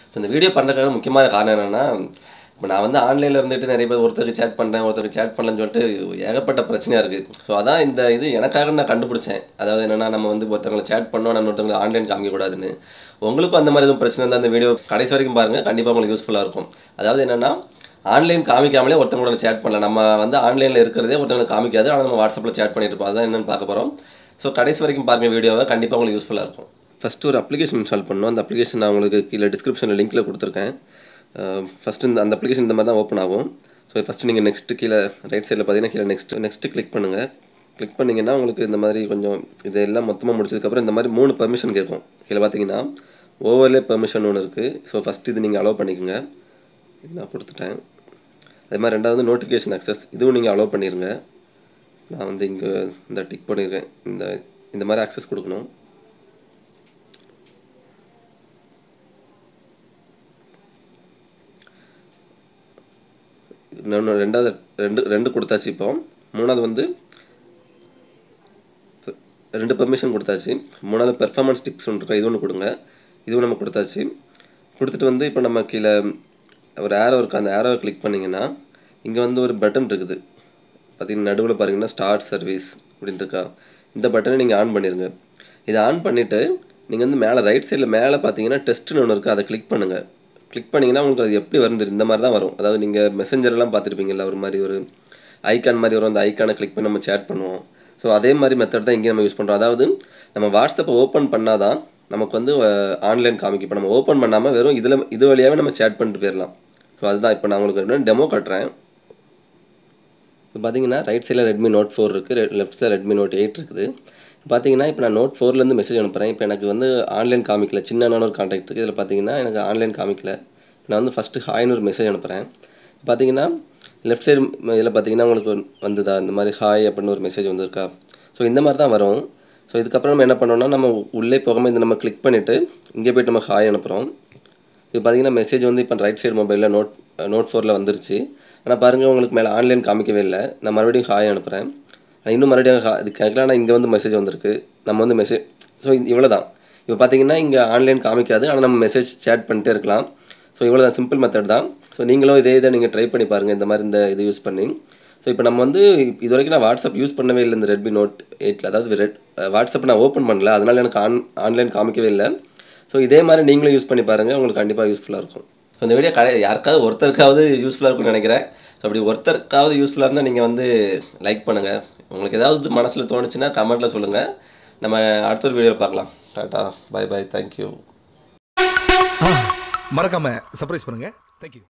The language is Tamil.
ஸோ இந்த வீடியோ பண்ணுறதுக்காக முக்கியமான காரணம் என்னென்னா இப்போ நான் வந்து ஆன்லைனில் இருந்துட்டு நிறைய பேர் ஒருத்தருக்கு சேட் பண்ணுறேன் ஒருத்தருக்கு சேட் பண்ணலன்னு சொல்லிட்டு ஏகப்பட்ட பிரச்சனையாக இருக்குது ஸோ அதான் இந்த இது எனக்காக நான் கண்டுபிடிச்சேன் அதாவது என்னென்னா நம்ம வந்து ஒருத்தவங்களை சேட் பண்ணோம் நம்ம ஒருத்தவங்களை ஆன்லைன் காமிக்கக்கூடாதுன்னு உங்களுக்கும் அந்த மாதிரி எதுவும் பிரச்சனை இருந்தால் அந்த வீடியோ கடைசி வரைக்கும் பாருங்கள் கண்டிப்பாக உங்களுக்கு யூஸ்ஃபுல்லாக இருக்கும் அதாவது என்னென்னா ஆன்லைன் காமிக்காமலே ஒருத்தவங்களோட சேட் பண்ணல நம்ம வந்து ஆன்லைனில் இருக்கிறதே ஒருத்தவங்களுக்கு காமிக்காது ஆனால் நம்ம வாட்ஸ்அப்பில் சேட் பண்ணிட்டு இருப்போம் அதான் என்னென்னு பார்க்க போகிறோம் ஸோ கடைசி வரைக்கும் பாருங்கள் வீடியோவை கண்டிப்பாக உங்களுக்கு யூஸ்ஃபுல்லாக இருக்கும் ஃபஸ்ட்டு ஒரு அப்ளிகேஷன் இன்ஸ்டால் பண்ணணும் அந்த அப்ளிகேஷன் நான் உங்களுக்கு கீழே டிஸ்கிரிப்ஷனில் லிங்க்கில் கொடுத்துருக்கேன் ஃபஸ்ட்டு இந்த அந்த அப்ளிகேஷன் இந்த மாதிரி தான் ஓப்பன் ஆகும் ஸோ ஃபஸ்ட்டு நீங்கள் நெக்ஸ்ட்டு கீழே ரைட் சைடில் பார்த்தீங்கன்னா கீழே நெக்ஸ்ட் நெக்ஸ்ட்டு கிளிக் பண்ணுங்கள் கிளிக் பண்ணிங்கன்னா உங்களுக்கு இந்த மாதிரி கொஞ்சம் இதெல்லாம் மொத்தமாக முடிச்சதுக்கப்புறம் இந்த மாதிரி மூணு பர்மிஷன் கேட்கும் கீழே பார்த்தீங்கன்னா ஓவர்லே பெர்மிஷன் ஒன்று இருக்குது ஸோ ஃபஸ்ட்டு இது நீங்கள் அலோவ் பண்ணிக்கோங்க இது நான் கொடுத்துட்டேன் அதே மாதிரி ரெண்டாவது நோட்டிஃபிகேஷன் அக்சஸ் இதுவும் நீங்கள் அலோவ் பண்ணிடுங்க நான் வந்து இங்கே இந்த டிக் பண்ணியிருக்கேன் இந்த இந்த மாதிரி அக்சஸ் கொடுக்கணும் இன்னொன்று ரெண்டாவது ரெண்டு ரெண்டு கொடுத்தாச்சு இப்போ மூணாவது வந்து ரெண்டு பெர்மிஷன் கொடுத்தாச்சு மூணாவது பெர்ஃபார்மன்ஸ் டிப்ஸ் ஒன்று இருக்கா இது ஒன்று கொடுங்க இதுவும் நம்ம கொடுத்தாச்சு கொடுத்துட்டு வந்து இப்போ நம்ம கீழே ஒரு ஏரோ இருக்குது அந்த ஏரோவை கிளிக் பண்ணிங்கன்னா இங்கே வந்து ஒரு பட்டன் இருக்குது பார்த்தீங்கன்னா நடுவில் பாருங்கன்னா ஸ்டார்ட் சர்வீஸ் அப்படின்னு இருக்கா இந்த பட்டனை நீங்கள் ஆன் பண்ணிடுங்க இதை ஆன் பண்ணிவிட்டு நீங்கள் வந்து மேலே ரைட் சைடில் மேலே பார்த்தீங்கன்னா டெஸ்ட்டுன்னு ஒன்று இருக்குது அதை கிளிக் பண்ணுங்கள் கிளிக் பண்ணிங்கன்னா உங்களுக்கு அது எப்படி வரும் இந்த மாதிரி தான் வரும் அதாவது நீங்கள் மெசஞ்சர்லாம் பார்த்துருப்பீங்கல்ல ஒரு மாதிரி ஒரு ஐக்கான் மாதிரி வரும் அந்த ஐக்கானை கிளிக் பண்ணி நம்ம சேட் பண்ணுவோம் ஸோ அதே மாதிரி மெத்தட் தான் இங்கே நம்ம யூஸ் பண்ணுறோம் அதாவது நம்ம வாட்ஸ்அப்பை ஓப்பன் பண்ணால் தான் நமக்கு வந்து ஆன்லைன் காமிக்கும் இப்போ நம்ம ஓப்பன் பண்ணாமல் வெறும் இதில் இது வழியாகவே நம்ம சேட் பண்ணிட்டு போயிடலாம் ஸோ அதுதான் இப்போ நான் உங்களுக்கு டெமோ காட்டுறேன் இப்போ பார்த்தீங்கன்னா ரைட் சைடில் ரெட்மி நோட் ஃபோர் இருக்குது லெஃப்ட் சைடில் ரெட்மி நோட் எயிட் இருக்குது பார்த்தீங்கன்னா இப்போ நான் நோட் ஃபோர்லேருந்து மெசேஜ் அனுப்புகிறேன் இப்போ எனக்கு வந்து ஆன்லைன் காமிக்கல சின்ன ஒரு கான்டாக்ட் இருக்குது இதில் பார்த்தீங்கன்னா எனக்கு ஆன்லைன் காமிக்கல நான் வந்து ஃபஸ்ட்டு ஹாய்னு ஒரு மெசேஜ் அனுப்புகிறேன் பார்த்தீங்கன்னா லெஃப்ட் சைடு இதில் பார்த்தீங்கன்னா உங்களுக்கு வந்துதா இந்த மாதிரி ஹாய் அப்படின்னு ஒரு மெசேஜ் வந்திருக்கா ஸோ இந்த மாதிரி தான் வரும் ஸோ இதுக்கப்புறம் நம்ம என்ன பண்ணோம்னா நம்ம உள்ளே போகாமல் இந்த நம்ம கிளிக் பண்ணிவிட்டு இங்கே போய்ட்டு நம்ம ஹாய் அனுப்புகிறோம் இது பார்த்தீங்கன்னா மெசேஜ் வந்து இப்போ ரைட் சைடு மொபைலில் நோட் நோட் ஃபோரில் வந்துருச்சு ஆனால் பாருங்கள் உங்களுக்கு மேலே ஆன்லைன் காமிக்கவே இல்லை நான் மறுபடியும் ஹாய் அனுப்புகிறேன் இன்னும் மறுபடியும் ஹா இது கேட்கலாம் இங்கே வந்து மெசேஜ் வந்திருக்கு நம்ம வந்து மெசேஜ் ஸோ இவ்வளோ தான் இப்போ பார்த்தீங்கன்னா இங்கே ஆன்லைன் காமிக்காது ஆனால் நம்ம மெசேஜ் சேட் பண்ணிட்டே இருக்கலாம் ஸோ இவ்வளோ தான் சிம்பிள் மெத்தட் தான் ஸோ நீங்களும் இதே இதை நீங்கள் ட்ரை பண்ணி பாருங்கள் இந்த மாதிரி இந்த இது யூஸ் பண்ணி ஸோ இப்போ நம்ம வந்து இது வரைக்கும் நான் வாட்ஸ்அப் யூஸ் பண்ணவே இல்லை இந்த ரெட்மி நோட் எயிட்டில் அதாவது ரெட் வாட்ஸ்அப் நான் ஓப்பன் பண்ணல அதனால் எனக்கு ஆன் ஆன்லைன் காமிக்கவே இல்லை ஸோ இதே மாதிரி நீங்களும் யூஸ் பண்ணி பாருங்கள் உங்களுக்கு கண்டிப்பாக யூஸ்ஃபுல்லாக இருக்கும் ஸோ இந்த வீடியோ கடை யாருக்காவது ஒருத்தருக்காவது யூஸ்ஃபுல்லாக இருக்கும்னு நினைக்கிறேன் ஸோ அப்படி ஒருத்தருக்காவது யூஸ்ஃபுல்லாக இருந்தால் நீங்கள் வந்து லைக் பண்ணுங்கள் உங்களுக்கு ஏதாவது மனசில் தோணுச்சுன்னா கமெண்ட்டில் சொல்லுங்கள் நம்ம அடுத்த ஒரு வீடியோவில் பார்க்கலாம் டாட்டா பை பை தேங்க்யூ மறக்காம சர்ப்ரைஸ் பண்ணுங்க தேங்க்யூ